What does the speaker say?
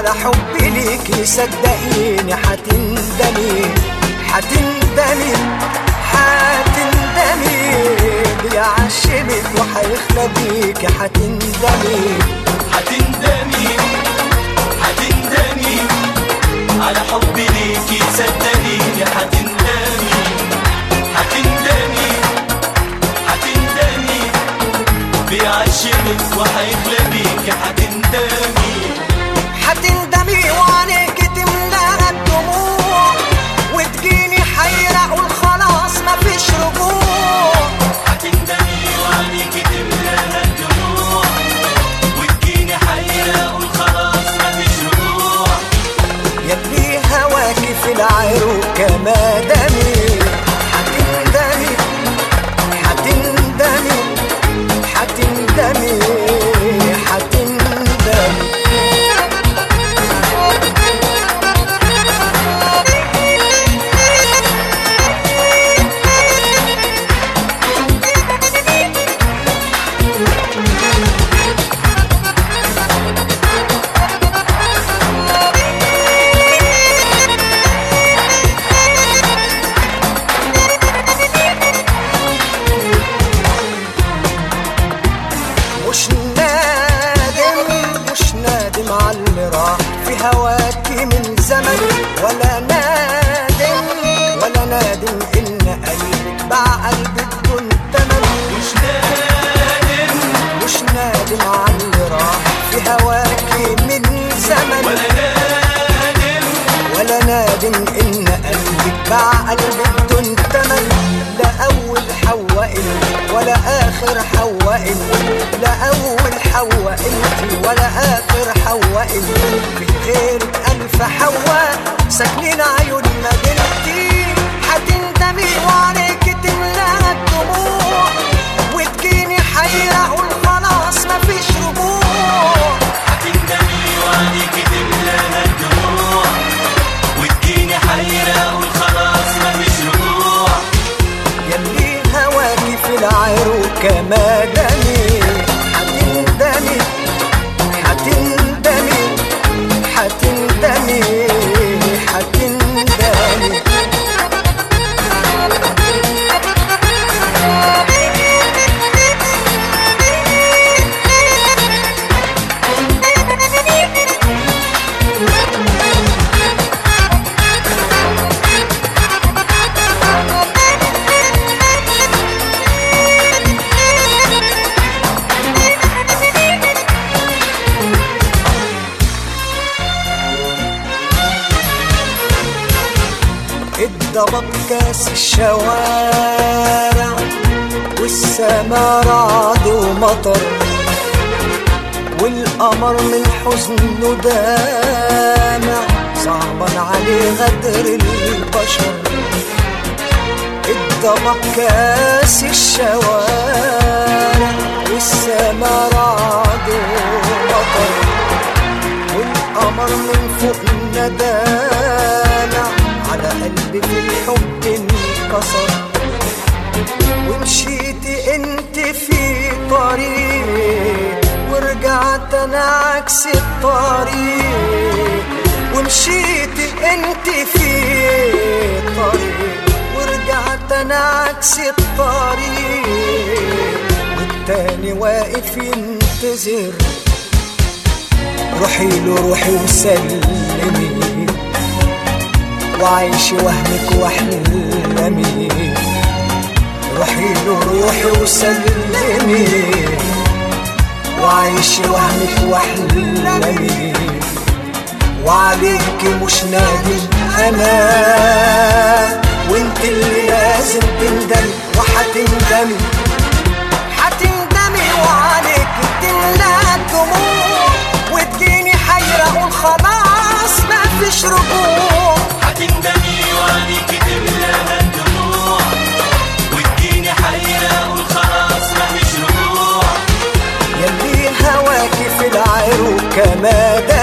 على حبي ليكي صدقيني حتندمي حتندمي حتندمي بيعشمك وحيخلى بيكي حتندمي هتندمي هتندمي على حبي ليكي صدقيني هتندمي هتندمي هتندمي بيعشمك وهيخلى بيكي هتندمي حتندمي وعينيك تملاها الدموع وتجيني حيرة اقول خلاص مفيش رجوع هتندمي وعينيكي تملاها الدموع وتجيني حيرة اقول خلاص مفيش رجوع يلي هواكي في العروق كما دمي حتندمي حتندمي حتندمي حتندمي مش نادم مش نادم على اللي راح في هواكي من زمن ولا نادم ولا نادم ان قلبك باع قلبك بدون تمن مش نادم مش نادم على اللي راح في هواكي من زمن ولا نادم ولا نادم ان قلبك باع قلبك بدون تمن لا اول حواء انت ولا اخر حواء انت لا اول حواء انت ولا اخر حواء انت في غيرك الف حواء ساكنين عيون مدينتي حتندمي وعليك تملاها الدموع وتجيني حيرة اقول خلاص مفيش رجوع هتندمي وعينيكي تملاها الدموع وتجيني حيرة اقول خلاص مفيش رجوع يلي هواكي في العروق كما دمي حتندمي حتندمي حتندمي حتندمي اتضبط كاس الشوارع والسما رعد ومطر والقمر من حزنه دامع صعبا عليه غدر البشر اتضبط كاس الشوارع والسما رعد ومطر والقمر من فوق ندالع على قلبي في الحب انكسر ومشيتي انت في طريق ورجعت انا عكس الطريق ومشيتي انت في طريق ورجعت انا عكس الطريق والتاني واقف ينتظر روحي له روحي وسلمي وعيشي وهمك واحلمي روحي له روحي وسلمي وعيشي وهمك واحلمي وعليكي مش نادم انا وانت اللي لازم تندمي وحتندمي حتندمي وعليك تملى الدموع وتجيني حيرة اقول خلاص مفيش رجوع هتندمي وعينيكي تملاها الدموع وتجيني حيرة اقول خلاص مفيش رجوع يلي هواكي في العروق كما دام